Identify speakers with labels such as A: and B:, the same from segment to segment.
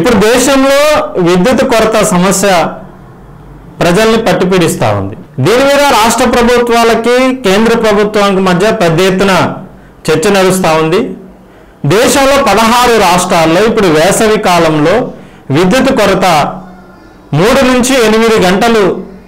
A: ఇప్పుడు దేశంలో విద్యుత్ కొరత సమస్య ప్రజల్ని పట్టిపీడిస్తా ఉంది దీని మీద రాష్ట్ర ప్రభుత్వాలకి కేంద్ర ప్రభుత్వానికి మధ్య పెద్ద ఎత్తున చర్చ నడుస్తూ ఉంది దేశంలో పదహారు రాష్ట్రాల్లో ఇప్పుడు వేసవి కాలంలో విద్యుత్ కొరత మూడు నుంచి ఎనిమిది గంటలు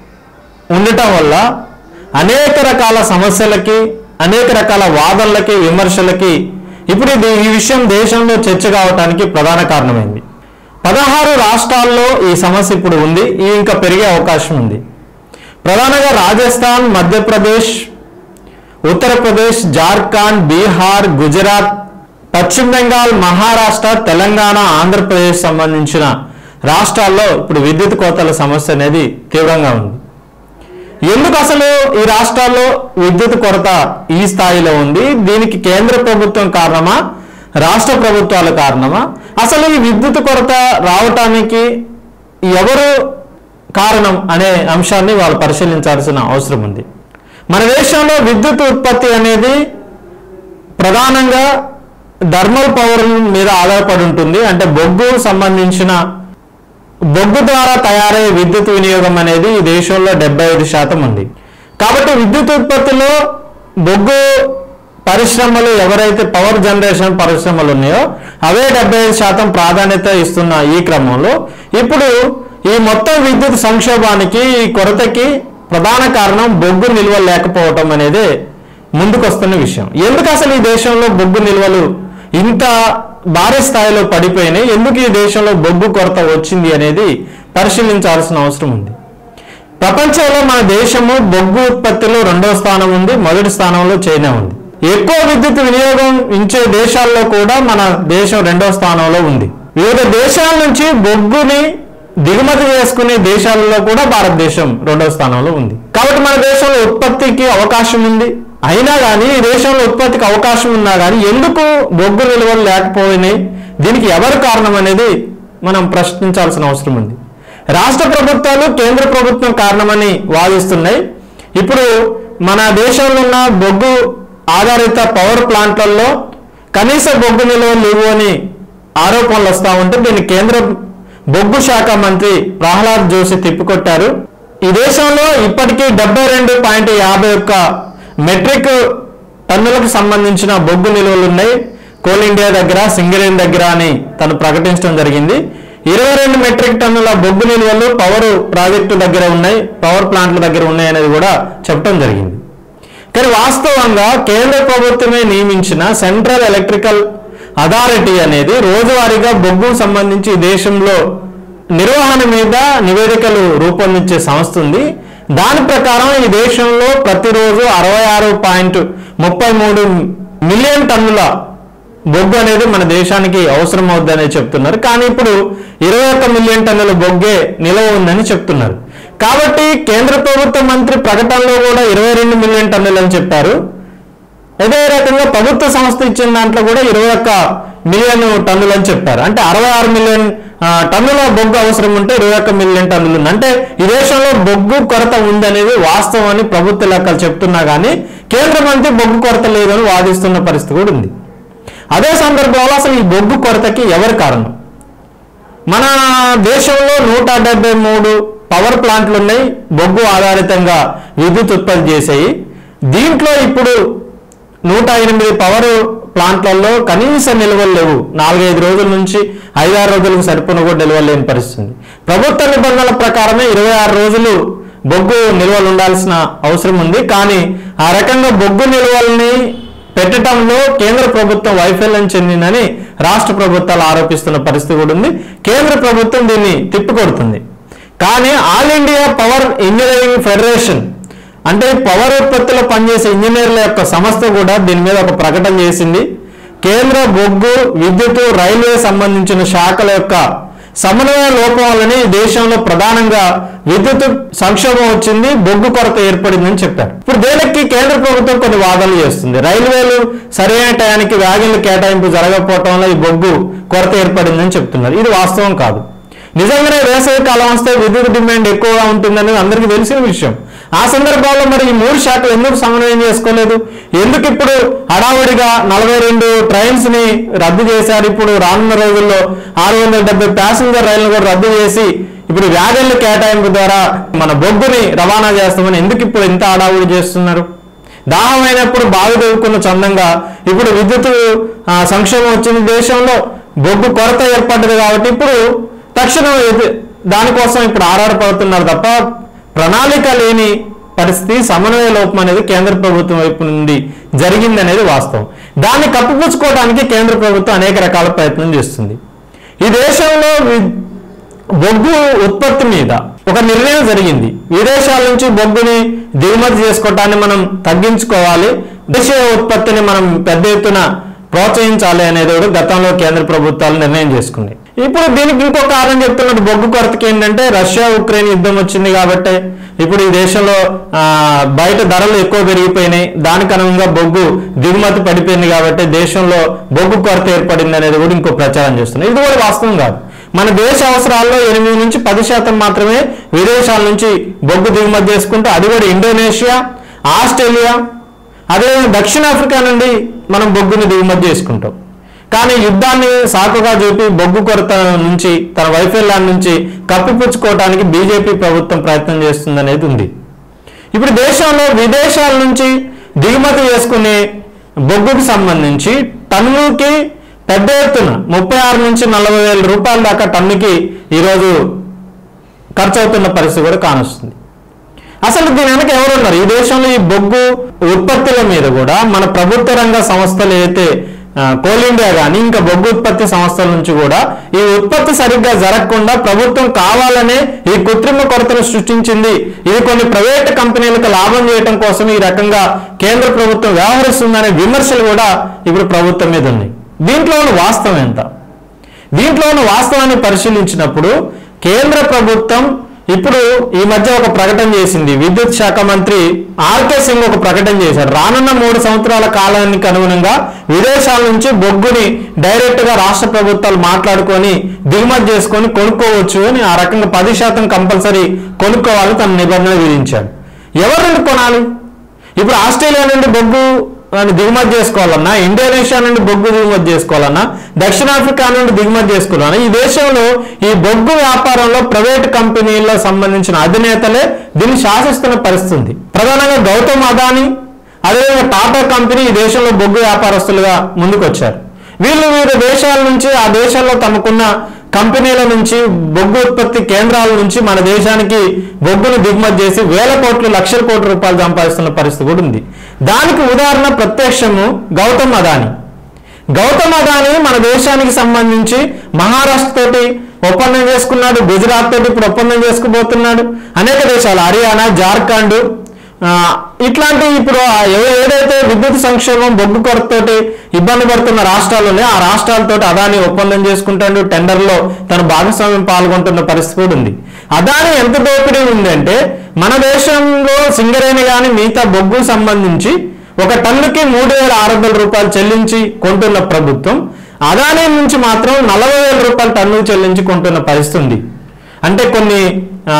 A: ఉండటం వల్ల అనేక రకాల సమస్యలకి అనేక రకాల వాదనలకి విమర్శలకి ఇప్పుడు ఇది ఈ విషయం దేశంలో చర్చ కావటానికి ప్రధాన కారణమైంది పదహారు రాష్ట్రాల్లో ఈ సమస్య ఇప్పుడు ఉంది ఇది ఇంకా పెరిగే అవకాశం ఉంది ప్రధానంగా రాజస్థాన్ మధ్యప్రదేశ్ ఉత్తరప్రదేశ్ జార్ఖండ్ బీహార్ గుజరాత్ పశ్చిమ బెంగాల్ మహారాష్ట్ర తెలంగాణ ఆంధ్రప్రదేశ్ సంబంధించిన రాష్ట్రాల్లో ఇప్పుడు విద్యుత్ కోతల సమస్య అనేది తీవ్రంగా ఉంది ఎందుకు అసలు ఈ రాష్ట్రాల్లో విద్యుత్ కొరత ఈ స్థాయిలో ఉంది దీనికి కేంద్ర ప్రభుత్వం కారణమా రాష్ట్ర ప్రభుత్వాల కారణమా అసలు ఈ విద్యుత్ కొరత రావటానికి ఎవరు కారణం అనే అంశాన్ని వాళ్ళు పరిశీలించాల్సిన అవసరం ఉంది మన దేశంలో విద్యుత్ ఉత్పత్తి అనేది ప్రధానంగా థర్మల్ పవర్ మీద ఆధారపడి ఉంటుంది అంటే బొగ్గు సంబంధించిన బొగ్గు ద్వారా తయారయ్యే విద్యుత్ వినియోగం అనేది ఈ దేశంలో డెబ్బై ఐదు శాతం ఉంది కాబట్టి విద్యుత్ ఉత్పత్తిలో బొగ్గు పరిశ్రమలు ఎవరైతే పవర్ జనరేషన్ పరిశ్రమలు ఉన్నాయో అవే డెబ్బై ఐదు శాతం ప్రాధాన్యత ఇస్తున్న ఈ క్రమంలో ఇప్పుడు ఈ మొత్తం విద్యుత్ సంక్షోభానికి ఈ కొరతకి ప్రధాన కారణం బొగ్గు నిల్వ లేకపోవటం అనేది ముందుకొస్తున్న విషయం ఎందుకు అసలు ఈ దేశంలో బొగ్గు నిల్వలు ఇంత భారీ స్థాయిలో పడిపోయినాయి ఎందుకు ఈ దేశంలో బొగ్గు కొరత వచ్చింది అనేది పరిశీలించాల్సిన అవసరం ఉంది ప్రపంచంలో మన దేశము బొగ్గు ఉత్పత్తిలో రెండో స్థానం ఉంది మొదటి స్థానంలో చైనా ఉంది ఎక్కువ విద్యుత్ వినియోగం ఇచ్చే దేశాల్లో కూడా మన దేశం రెండో స్థానంలో ఉంది వివిధ దేశాల నుంచి బొగ్గుని దిగుమతి చేసుకునే దేశాలలో కూడా భారతదేశం రెండో స్థానంలో ఉంది కాబట్టి మన దేశంలో ఉత్పత్తికి అవకాశం ఉంది అయినా కానీ ఈ దేశంలో ఉత్పత్తికి అవకాశం ఉన్నా కానీ ఎందుకు బొగ్గు విలువలు లేకపోయినాయి దీనికి ఎవరు కారణం అనేది మనం ప్రశ్నించాల్సిన అవసరం ఉంది రాష్ట్ర ప్రభుత్వాలు కేంద్ర ప్రభుత్వం కారణమని వాదిస్తున్నాయి ఇప్పుడు మన దేశంలో ఉన్న బొగ్గు ఆధారిత పవర్ ప్లాంట్లలో కనీస బొగ్గు నిల్వలు లేవు అని ఆరోపణలు వస్తూ ఉంటే దీన్ని కేంద్ర బొగ్గు శాఖ మంత్రి ప్రహ్లాద్ జోషి తిప్పికొట్టారు ఈ దేశంలో ఇప్పటికీ డెబ్బై రెండు పాయింట్ యాభై ఒక్క మెట్రిక్ టన్నులకు సంబంధించిన బొగ్గు నిల్వలు ఉన్నాయి కోల్ ఇండియా దగ్గర సింగరేన్ దగ్గర అని తను ప్రకటించడం జరిగింది ఇరవై రెండు మెట్రిక్ టన్నుల బొగ్గు నిల్వలు పవర్ ప్రాజెక్టు దగ్గర ఉన్నాయి పవర్ ప్లాంట్ల దగ్గర ఉన్నాయి అనేది కూడా చెప్పడం జరిగింది కానీ వాస్తవంగా కేంద్ర ప్రభుత్వమే నియమించిన సెంట్రల్ ఎలక్ట్రికల్ అథారిటీ అనేది రోజువారీగా బొగ్గు సంబంధించి ఈ దేశంలో నిర్వహణ మీద నివేదికలు రూపొందించే సంస్థ ఉంది దాని ప్రకారం ఈ దేశంలో ప్రతిరోజు అరవై ఆరు పాయింట్ ముప్పై మూడు మిలియన్ టన్నుల బొగ్గు అనేది మన దేశానికి అవసరం అవుద్దని చెప్తున్నారు కానీ ఇప్పుడు ఇరవై ఒక్క మిలియన్ టన్నుల బొగ్గే నిలవ ఉందని చెప్తున్నారు కాబట్టి కేంద్ర ప్రభుత్వ మంత్రి ప్రకటనలో కూడా ఇరవై రెండు మిలియన్ టన్నులు అని చెప్పారు అదే రకంగా ప్రభుత్వ సంస్థ ఇచ్చిన దాంట్లో కూడా ఇరవై ఒక్క మిలియన్ టన్నులు అని చెప్పారు అంటే అరవై ఆరు మిలియన్ ఆ, టన్నుల బొగ్గు అవసరం ఉంటే ఇరవై ఒక్క మిలియన్ టన్నులు ఉంది అంటే ఈ దేశంలో బొగ్గు కొరత ఉందనేది వాస్తవం అని ప్రభుత్వ లెక్కలు చెప్తున్నా కానీ కేంద్ర మంత్రి బొగ్గు కొరత లేదని వాదిస్తున్న పరిస్థితి కూడా ఉంది అదే సందర్భంలో అసలు ఈ బొగ్గు కొరతకి ఎవరు కారణం మన దేశంలో నూట డెబ్బై మూడు పవర్ ప్లాంట్లు ఉన్నాయి బొగ్గు ఆధారితంగా విద్యుత్ ఉత్పత్తి చేసాయి దీంట్లో ఇప్పుడు నూట ఎనిమిది పవర్ ప్లాంట్లలో కనీస నిల్వలు లేవు నాలుగైదు రోజుల నుంచి ఐదారు రోజులకు సరిపోయిన కూడా నిల్వలు లేని పరిస్థితి ఉంది. ప్రభుత్వ నిబంధనల ప్రకారమే ఇరవై ఆరు రోజులు బొగ్గు నిల్వలు ఉండాల్సిన అవసరం ఉంది కానీ ఆ రకంగా బొగ్గు నిల్వల్ని పెట్టడంలో కేంద్ర ప్రభుత్వం వైఫల్యం చెందిందని రాష్ట్ర ప్రభుత్వాలు ఆరోపిస్తున్న పరిస్థితి కూడా ఉంది కేంద్ర ప్రభుత్వం దీన్ని తిప్పికొడుతుంది కానీ all India power engineering federation అంటే పవర్ ఉత్పత్తిలో పనిచేసే ఇంజనీర్ల యొక్క సంస్థ కూడా దీని మీద ఒక ప్రకటన చేసింది కేంద్ర బొగ్గు విద్యుత్ రైల్వే సంబంధించిన శాఖల యొక్క సమన్వయ లోపం వల్లనే ఈ దేశంలో ప్రధానంగా విద్యుత్ సంక్షోభం వచ్చింది బొగ్గు కొరత ఏర్పడిందని చెప్పారు ఇప్పుడు దేనికి కేంద్ర ప్రభుత్వం కొన్ని వాదనలు చేస్తుంది రైల్వేలు సరైన టయానికి వ్యాగన్లు కేటాయింపు జరగకపోవటం వల్ల ఈ బొగ్గు కొరత ఏర్పడిందని చెప్తున్నారు ఇది వాస్తవం కాదు నిజంగానే వేసవి కాలం వస్తే విద్యుత్ డిమాండ్ ఎక్కువగా ఉంటుందనేది అందరికీ తెలిసిన విషయం ఆ సందర్భంలో మరి ఈ మూడు శాఖలు ఎందుకు సమన్వయం చేసుకోలేదు ఎందుకు ఇప్పుడు హడావుడిగా నలభై రెండు ట్రైన్స్ ని రద్దు చేశారు ఇప్పుడు రానున్న రోజుల్లో ఆరు వందల డెబ్బై ప్యాసింజర్ రైళ్లను కూడా రద్దు చేసి ఇప్పుడు వ్యాగన్ల కేటాయింపు ద్వారా మన బొగ్గుని రవాణా చేస్తామని ఎందుకు ఇప్పుడు ఇంత హడావుడి చేస్తున్నారు దాహమైనప్పుడు బావి దొరుకున్న చందంగా ఇప్పుడు విద్యుత్ ఆ, సంక్షేమం వచ్చిన దేశంలో బొగ్గు కొరత ఏర్పడ్డది కాబట్టి ఇప్పుడు తక్షణం ఇది- దానికోసం ఇప్పుడు ఆరాటపడుతున్నారు తప్ప ప్రణాళిక లేని పరిస్థితి సమన్వయ లోపం అనేది కేంద్ర ప్రభుత్వం వైపు నుండి జరిగింది అనేది వాస్తవం దాన్ని కప్పిపుచ్చుకోవడానికి కేంద్ర ప్రభుత్వం అనేక రకాల ప్రయత్నం చేస్తుంది ఈ దేశంలో వి- బొగ్గు ఉత్పత్తి మీద ఒక నిర్ణయం జరిగింది విదేశాల నుంచి బొగ్గుని దిగుమతి చేసుకోవటాన్ని మనం తగ్గించుకోవాలి దేశీయ ఉత్పత్తిని మనం పెద్ద ఎత్తున ప్రోత్సహించాలి అనేది కూడా గతంలో కేంద్ర ప్రభుత్వాలు నిర్ణయం చేసుకుంది ఇప్పుడు దీనికి ఇంకో కారణం చెప్తున్నట్టు బొగ్గు కొరతకి ఏంటంటే రష్యా ఉక్రెయిన్ యుద్ధం వచ్చింది కాబట్టి ఇప్పుడు ఈ దేశంలో ఆ, బయట ధరలు ఎక్కువ పెరిగిపోయినాయి దానికి అనుగుణంగా బొగ్గు దిగుమతి పడిపోయింది కాబట్టి దేశంలో బొగ్గు కొరత ఏర్పడింది అనేది కూడా ఇంకో ప్రచారం చేస్తున్నారు ఇది కూడా వాస్తవం కాదు మన దేశ అవసరాల్లో ఎనిమిది నుంచి పది శాతం మాత్రమే విదేశాల నుంచి బొగ్గు దిగుమతి చేసుకుంటే అది కూడా ఇండోనేషియా ఆస్ట్రేలియా అదేవిధంగా దక్షిణాఫ్రికా నుండి మనం బొగ్గుని దిగుమతి చేసుకుంటాం కానీ యుద్ధాన్ని సాకుగా చూపి బొగ్గు కొరత నుంచి తన వైఫల్యాన్ని నుంచి కప్పిపుచ్చుకోవడానికి బీజేపీ ప్రభుత్వం ప్రయత్నం చేస్తుందనేది ఉంది ఇప్పుడు దేశంలో విదేశాల నుంచి దిగుమతి చేసుకునే బొగ్గుకు సంబంధించి టన్నుకి పెద్ద ఎత్తున ముప్పై ఆరు నుంచి నలభై వేల రూపాయల దాకా టన్నుకి ఈరోజు ఖర్చు అవుతున్న పరిస్థితి కూడా కానొస్తుంది అసలు దీని వెనక ఎవరున్నారు ఈ దేశంలో ఈ బొగ్గు ఉత్పత్తుల మీద కూడా మన ప్రభుత్వ రంగ సంస్థలు ఏదైతే ఆ, కోల్ ఇండియా కానీ ఇంకా బొగ్గు ఉత్పత్తి సంస్థల నుంచి కూడా ఈ ఉత్పత్తి సరిగ్గా జరగకుండా ప్రభుత్వం కావాలనే ఈ కృత్రిమ కొరతను సృష్టించింది ఇది కొన్ని ప్రైవేట్ కంపెనీలకు లాభం చేయడం కోసం ఈ రకంగా కేంద్ర ప్రభుత్వం వ్యవహరిస్తుందనే విమర్శలు కూడా ఇప్పుడు ప్రభుత్వం మీద ఉన్నాయి దీంట్లో ఉన్న వాస్తవం ఎంత దీంట్లో ఉన్న వాస్తవాన్ని పరిశీలించినప్పుడు కేంద్ర ప్రభుత్వం ఇప్పుడు ఈ మధ్య ఒక ప్రకటన చేసింది విద్యుత్ శాఖ మంత్రి ఆర్కే సింగ్ ఒక ప్రకటన చేశారు రానున్న మూడు సంవత్సరాల కాలానికి అనుగుణంగా విదేశాల నుంచి బొగ్గుని డైరెక్ట్ గా రాష్ట్ర ప్రభుత్వాలు మాట్లాడుకొని దిగుమతి చేసుకొని కొనుక్కోవచ్చు అని ఆ రకంగా పది శాతం కంపల్సరీ కొనుక్కోవాలని తన నిబంధన విధించాడు ఎవరి నుండి కొనాలి ఇప్పుడు ఆస్ట్రేలియా నుండి బొగ్గు అని దిగుమతి చేసుకోవాలన్నా ఇండోనేషియా నుండి బొగ్గు దిగుమతి చేసుకోవాలన్నా దక్షిణాఫ్రికా నుండి దిగుమతి చేసుకోవాలన్నా ఈ దేశంలో ఈ బొగ్గు వ్యాపారంలో ప్రైవేట్ కంపెనీలకు సంబంధించిన అధినేతలే దీన్ని శాసిస్తున్న పరిస్థితి ఉంది ప్రధానంగా గౌతమ్ అదాని అదేవిధంగా టాటా కంపెనీ ఈ దేశంలో బొగ్గు వ్యాపారస్తులుగా ముందుకొచ్చారు వీళ్ళు వివిధ దేశాల నుంచి ఆ దేశాల్లో తమకున్న కంపెనీల నుంచి బొగ్గు ఉత్పత్తి కేంద్రాల నుంచి మన దేశానికి బొగ్గును దిగుమతి చేసి వేల కోట్లు లక్షల కోట్ల రూపాయలు సంపాదిస్తున్న పరిస్థితి కూడా ఉంది దానికి ఉదాహరణ ప్రత్యక్షము గౌతమ్ అదాని గౌతమ్ అదాని మన దేశానికి సంబంధించి మహారాష్ట్ర తోటి ఒప్పందం చేసుకున్నాడు గుజరాత్ తోటి ఇప్పుడు ఒప్పందం చేసుకుపోతున్నాడు అనేక దేశాలు హర్యానా జార్ఖండ్ ఆ, ఇట్లాంటి ఇప్పుడు ఆ ఏ- ఏదైతే విద్యుత్ సంక్షేమం బొగ్గు కొరతతోటి ఇబ్బంది పడుతున్న రాష్ట్రాలు ఉన్నాయో ఆ రాష్ట్రాలతోటి అదాని ఒప్పందం చేసుకుంటాడు టెండర్లో తన భాగస్వామ్యం పాల్గొంటున్న పరిస్థితి కూడా ఉంది అదాని ఎంత దోపిడీ ఉందంటే మన దేశంలో సింగరేణి కానీ మిగతా బొగ్గు సంబంధించి ఒక టన్నుకి మూడు వేల ఆరు వందల రూపాయలు చెల్లించి కొంటున్న ప్రభుత్వం అదాని నుంచి మాత్రం నలభై వేల రూపాయలు టన్ను చెల్లించి కొంటున్న పరిస్థితి ఉంది అంటే కొన్ని ఆ,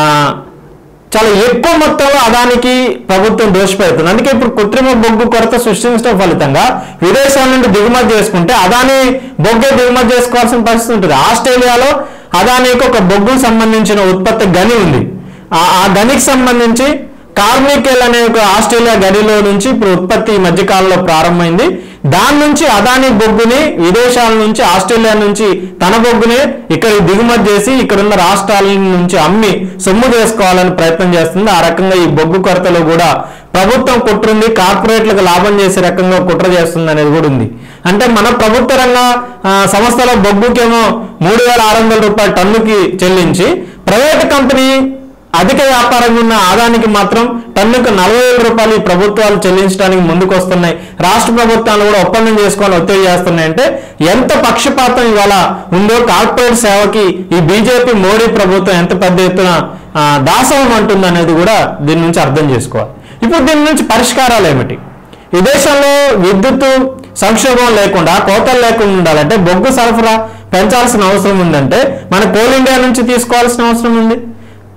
A: చాలా ఎక్కువ మొత్తంలో అదానికి ప్రభుత్వం దోషపెడుతుంది అందుకే ఇప్పుడు కృత్రిమ బొగ్గు కొరత సృష్టించడం ఫలితంగా విదేశాల నుండి దిగుమతి చేసుకుంటే అదాని బొగ్గే దిగుమతి చేసుకోవాల్సిన పరిస్థితి ఉంటుంది ఆస్ట్రేలియాలో అదానికి ఒక బొగ్గుకు సంబంధించిన ఉత్పత్తి గని ఉంది ఆ ఆ గనికి సంబంధించి కార్మికేల్ అనే ఒక ఆస్ట్రేలియా గనిలో నుంచి ఇప్పుడు ఉత్పత్తి ఈ మధ్యకాలంలో ప్రారంభమైంది దాని నుంచి అదాని బొగ్గుని విదేశాల నుంచి ఆస్ట్రేలియా నుంచి తన బొగ్గుని ఇక్కడ దిగుమతి చేసి ఇక్కడ ఉన్న రాష్ట్రాల నుంచి అమ్మి సొమ్ము చేసుకోవాలని ప్రయత్నం చేస్తుంది ఆ రకంగా ఈ బొగ్గు కొరతలో కూడా ప్రభుత్వం కుట్రుంది కార్పొరేట్లకు లాభం చేసే రకంగా కుట్ర చేస్తుంది అనేది కూడా ఉంది అంటే మన ప్రభుత్వ రంగ ఆ, సంస్థల బొగ్గుకేమో మూడు వేల ఆరు వందల రూపాయల టన్నుకి చెల్లించి ప్రైవేట్ కంపెనీ అధిక వ్యాపారంగా ఉన్న ఆదానికి మాత్రం టన్నుకు నలభై వేల రూపాయలు ఈ ప్రభుత్వాలు చెల్లించడానికి ముందుకు వస్తున్నాయి రాష్ట్ర ప్రభుత్వాలు కూడా ఒప్పందం చేసుకొని ఒత్తిడి చేస్తున్నాయి అంటే ఎంత పక్షపాతం ఇవాళ ఉందో కార్పొరేట్ సేవకి ఈ బీజేపీ మోడీ ప్రభుత్వం ఎంత పెద్ద ఎత్తున ఆ, దాసోహం అంటుంది అనేది కూడా దీని నుంచి అర్థం చేసుకోవాలి ఇప్పుడు దీని నుంచి పరిష్కారాలు ఏమిటి ఈ దేశంలో విద్యుత్ సంక్షోభం లేకుండా కోతలు లేకుండా ఉండాలంటే బొగ్గు సరఫరా పెంచాల్సిన అవసరం ఉందంటే మన కోల్ ఇండియా నుంచి తీసుకోవాల్సిన అవసరం ఉంది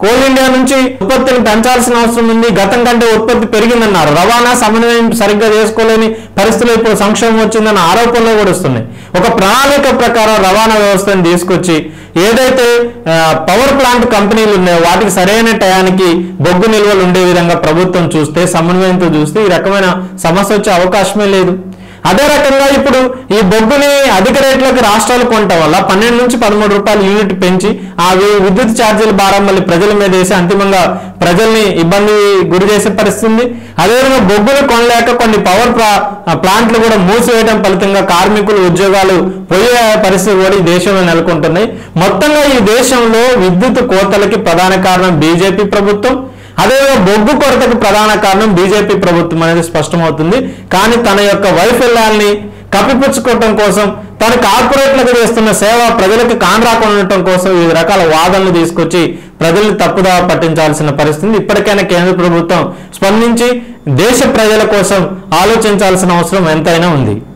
A: కోల్ ఇండియా నుంచి ఉత్పత్తిని పెంచాల్సిన అవసరం ఉంది గతం కంటే ఉత్పత్తి పెరిగిందన్నారు రవాణా సమన్వయం సరిగ్గా చేసుకోలేని పరిస్థితులు ఇప్పుడు సంక్షోభం వచ్చిందన్న ఆరోపణలు కూడా వస్తున్నాయి ఒక ప్రణాళిక ప్రకారం రవాణా వ్యవస్థను తీసుకొచ్చి ఏదైతే ఆ, పవర్ ప్లాంట్ కంపెనీలు ఉన్నాయో వాటికి సరైన టయానికి బొగ్గు నిల్వలు ఉండే విధంగా ప్రభుత్వం చూస్తే సమన్వయంతో చూస్తే ఈ రకమైన సమస్య వచ్చే అవకాశమే లేదు అదే రకంగా ఇప్పుడు ఈ బొగ్గుని అధిక రేట్లకు రాష్ట్రాలు కొనటం వల్ల పన్నెండు నుంచి పదమూడు రూపాయలు యూనిట్ పెంచి ఆ వి- విద్యుత్ ఛార్జీల భారం మళ్ళీ ప్రజల మీద వేసి అంతిమంగా ప్రజల్ని ఇబ్బంది గురి చేసే పరిస్థితి ఉంది అదేవిధంగా బొగ్గులు కొనలేక కొన్ని పవర్ ప్లా- ప్లాంట్లు కూడా మూసివేయడం ఫలితంగా కార్మికులు ఉద్యోగాలు పోయే పరిస్థితి కూడా ఈ దేశంలో నెలకొంటున్నాయి మొత్తంగా ఈ దేశంలో విద్యుత్ కోతలకి ప్రధాన కారణం బీజేపీ ప్రభుత్వం అదేవిధంగా బొగ్గు కొరతకు ప్రధాన కారణం బీజేపీ ప్రభుత్వం అనేది స్పష్టమవుతుంది కానీ తన యొక్క వైఫల్యాల్ని కప్పిపుచ్చుకోవటం కోసం తన కార్పొరేట్లకు చేస్తున్న సేవ ప్రజలకు కానరాకుండా ఉండటం కోసం వివిధ రకాల వాదనలు తీసుకొచ్చి ప్రజల్ని తప్పుదా పట్టించాల్సిన పరిస్థితి ఇప్పటికైనా కేంద్ర ప్రభుత్వం స్పందించి దేశ ప్రజల కోసం ఆలోచించాల్సిన అవసరం ఎంతైనా ఉంది